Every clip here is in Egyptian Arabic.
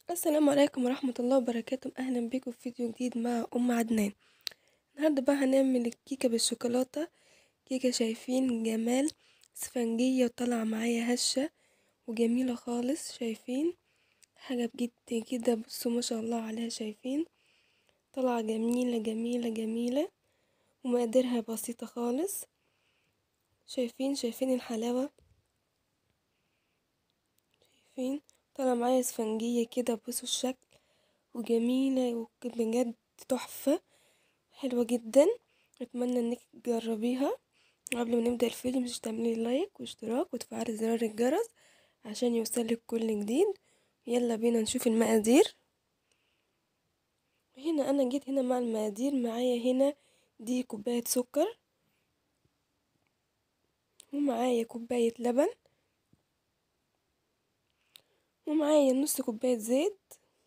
السلام عليكم ورحمة الله وبركاته أهلا بكم في فيديو جديد مع أم عدنان النهاردة بقى هنعمل الكيكة بالشوكولاتة كيكة شايفين جمال اسفنجية وطالعة معايا هشة وجميلة خالص شايفين حاجة بجد كده بصوا ما شاء الله عليها شايفين طالعة جميلة جميلة جميلة ومقاديرها بسيطة خالص شايفين شايفين الحلاوة شايفين طالعة معايا اسفنجية كده بصوا الشكل وجميلة بجد تحفة حلوة جدا اتمنى انك تجربيها قبل ما نبدأ الفيديو مش تعملي لايك واشتراك وتفعلي زرار الجرس عشان يوصلك كل جديد يلا بينا نشوف المقادير هنا انا جيت هنا مع المقادير معايا هنا دي كوباية سكر ومعايا كوباية لبن ومعايا نص كوباية زيت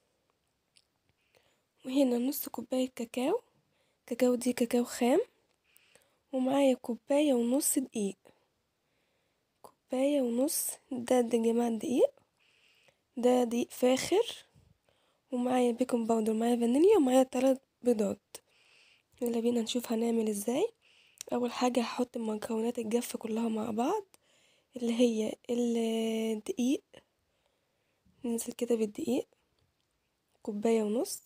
وهنا نص كوباية كاكاو كاكاو دي كاكاو خام ومعايا كوباية ونص دقيق كوباية ونص ده ده يا جماعة دقيق ده دقيق فاخر ومعايا بيكنج باودر معايا فانيليا ومعايا تلات بيضات يلا بينا نشوف هنعمل ازاي اول حاجة هحط مكونات الجافة كلها مع بعض اللي هي الدقيق ننزل كده بالدقيق كوباية ونص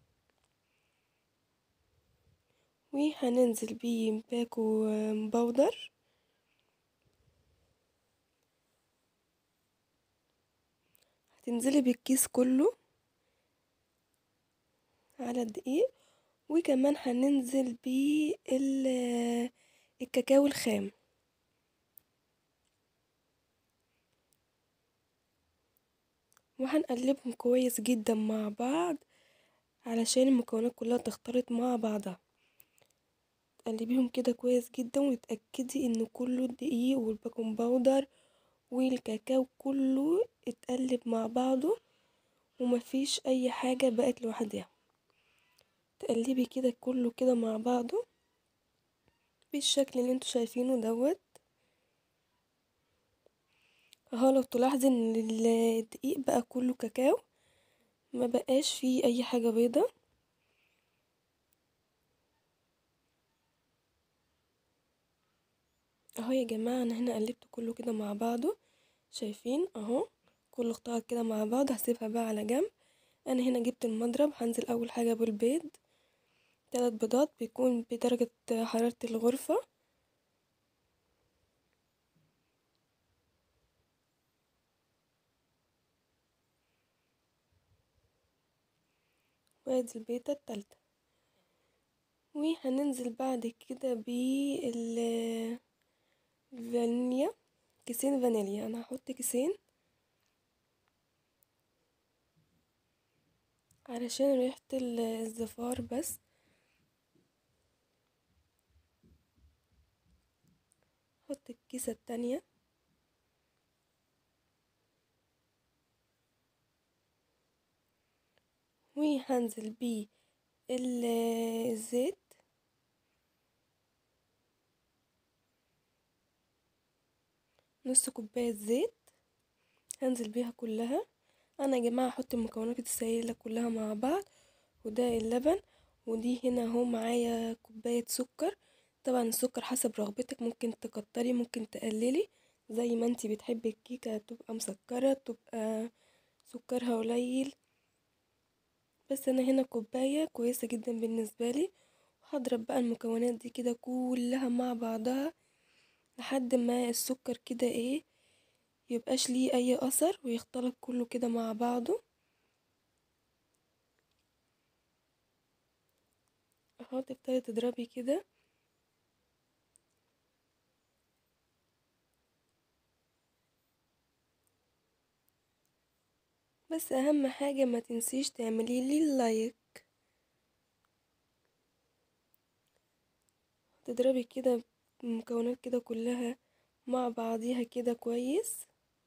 وهننزل بيه باكو باودر هتنزلي بالكيس كله على الدقيق وكمان هننزل بيه الكاكاو الخام وهنقلبهم كويس جدا مع بعض علشان المكونات كلها تختلط مع بعضها تقلبيهم كده كويس جدا وتأكدي ان كله الدقيق والبيكنج باودر والكاكاو كله اتقلب مع بعضه ومفيش اي حاجة بقت لوحدها تقلبي كده كله كده مع بعضه بالشكل اللي انتوا شايفينه دوت اهو لو تلاحظي ان الدقيق بقى كله كاكاو ما بقاش فيه اي حاجة بيضة اهو يا جماعة انا هنا قلبت كله كده مع بعضه شايفين اهو كله اختلط كده مع بعض هسيبها بقى على جنب انا هنا جبت المضرب هنزل اول حاجة بالبيض تلات بيضات بيكون بدرجة حرارة الغرفة وادي البيضة التالتة وهننزل بعد كده بال الفانيليا كيسين فانيليا انا هحط كيسين علشان ريحة الزفار بس احط الكيسة التانية وهنزل بيه الزيت نص كوباية زيت هنزل بيها كلها انا يا جماعة هحط المكونات السائلة كلها مع بعض وده اللبن ودي هنا اهو معايا كوباية سكر طبعا السكر حسب رغبتك ممكن تكتري ممكن تقللي زي ما انتي بتحبي الكيكة تبقى مسكرة تبقى سكرها قليل بس انا هنا كوباية كويسة جدا بالنسبة لي هضرب بقى المكونات دي كده كلها مع بعضها لحد ما السكر كده ايه يبقاش ليه اي اثر ويختلط كله كده مع بعضه اهو تبتدي تضربي كده بس اهم حاجة ما تنسيش تعملي لي اللايك تضربي كده المكونات كده كلها مع بعضيها كده كويس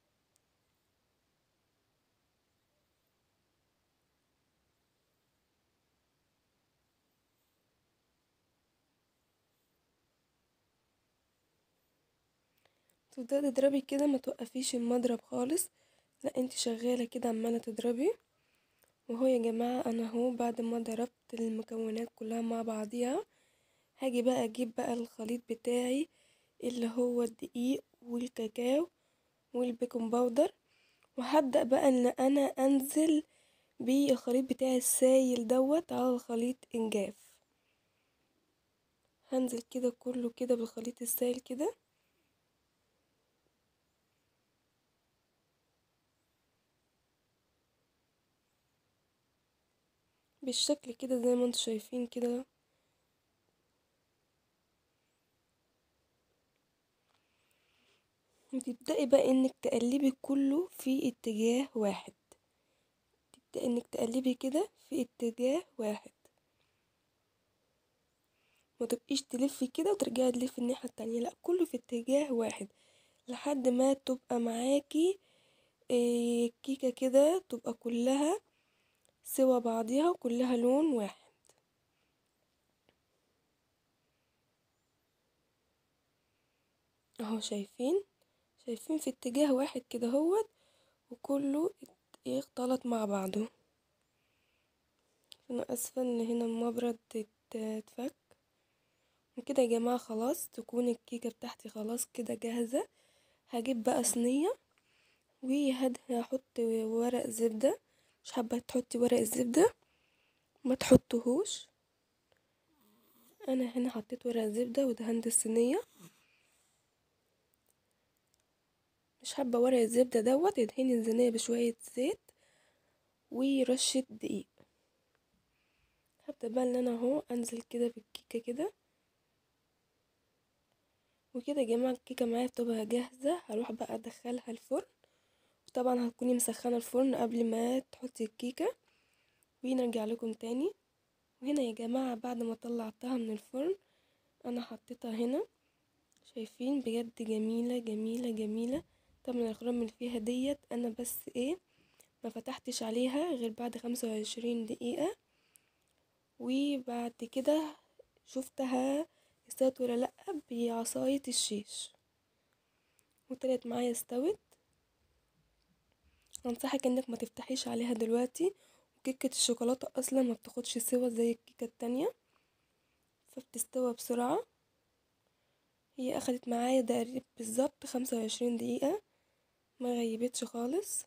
تبدأي تضربي كده ما توقفيش المضرب خالص لا انت شغالة كده عمالة تضربي وهو يا جماعة انا اهو بعد ما ضربت المكونات كلها مع بعضيها هاجي بقى اجيب بقى الخليط بتاعي اللي هو الدقيق والكاكاو والبيكنج باودر وهبدأ بقى ان انا انزل بالخليط بتاعي السايل دوت على الخليط انجاف هنزل كده كله كده بالخليط السائل كده بالشكل كده زي ما انتم شايفين كده وتبدأي بقى انك تقلبي كله في اتجاه واحد تبدأي انك تقلبي كده في اتجاه واحد ما تبقيش تلفي كده وترجعي تلفي الناحية التانية لا كله في اتجاه واحد لحد ما تبقى معاكي إيه كيكة كده تبقى كلها سوا بعضيها وكلها لون واحد اهو شايفين شايفين في اتجاه واحد كده هوت وكله اختلط مع بعضه انا اسفة ان هنا المبرد اتفك وكده يا جماعة خلاص تكون الكيكة بتاعتي خلاص كده جاهزة هجيب بقى صينية وهحط ورق زبدة مش حابة تحطي ورق الزبدة ما تحطهوش انا هنا حطيت ورق زبدة ودهنت الصينية مش حابة ورق الزبدة دوت ادهني الصينية بشوية زيت ورشة دقيق هبدأ بقى ان انا اهو انزل كده بالكيكة كده وكده يا جماعة الكيكة معايا بتبقى جاهزة هروح بقى ادخلها الفرن طبعا هتكوني مسخنة الفرن قبل ما تحطي الكيكة ونرجع لكم تاني وهنا يا جماعة بعد ما طلعتها من الفرن انا حطيتها هنا شايفين بجد جميلة جميلة جميلة طبعا الخرام اللي فيها ديت انا بس ايه ما فتحتش عليها غير بعد خمسة وعشرين دقيقة وبعد كده شفتها استوت ولا لأ بعصاية الشيش وطلعت معايا استوت انصحك انك ما تفتحيش عليها دلوقتي وكيكة الشوكولاتة اصلا ما بتاخدش سوا زي الكيكة التانية فبتستوى بسرعة هي اخدت معايا تقريبا بالظبط خمسة وعشرين دقيقة ما غيبتش خالص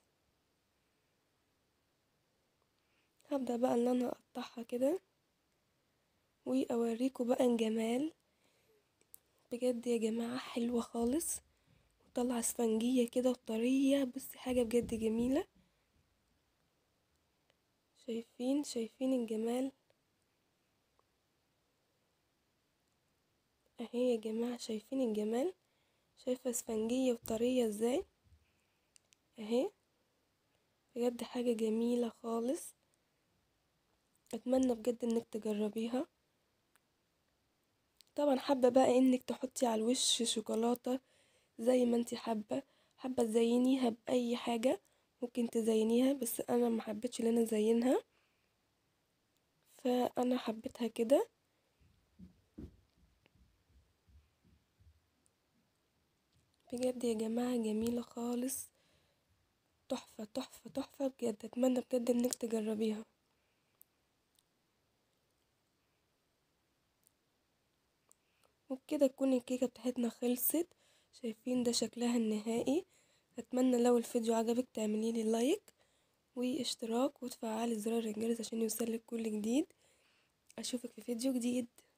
هبدأ بقى ان انا اقطعها كده واوريكم بقى الجمال بجد يا جماعة حلوة خالص وطلع اسفنجية كده وطرية بصي حاجة بجد جميلة شايفين شايفين الجمال اهي يا جماعة شايفين الجمال شايفة اسفنجية وطرية ازاي اهي بجد حاجة جميلة خالص اتمنى بجد انك تجربيها طبعا حابة بقى انك تحطي على الوش شوكولاتة زي ما انتي حابة حابة تزينيها بأي حاجة ممكن تزينيها بس انا ما حبيتش ان انا ازينها فانا حبيتها كده بجد يا جماعة جميلة خالص تحفة تحفة تحفة بجد اتمنى بجد انك تجربيها وبكده تكون الكيكة بتاعتنا خلصت شايفين ده شكلها النهائي اتمنى لو الفيديو عجبك تعمليلي لايك واشتراك وتفعلي زرار الجرس عشان يوصلك كل جديد اشوفك في فيديو جديد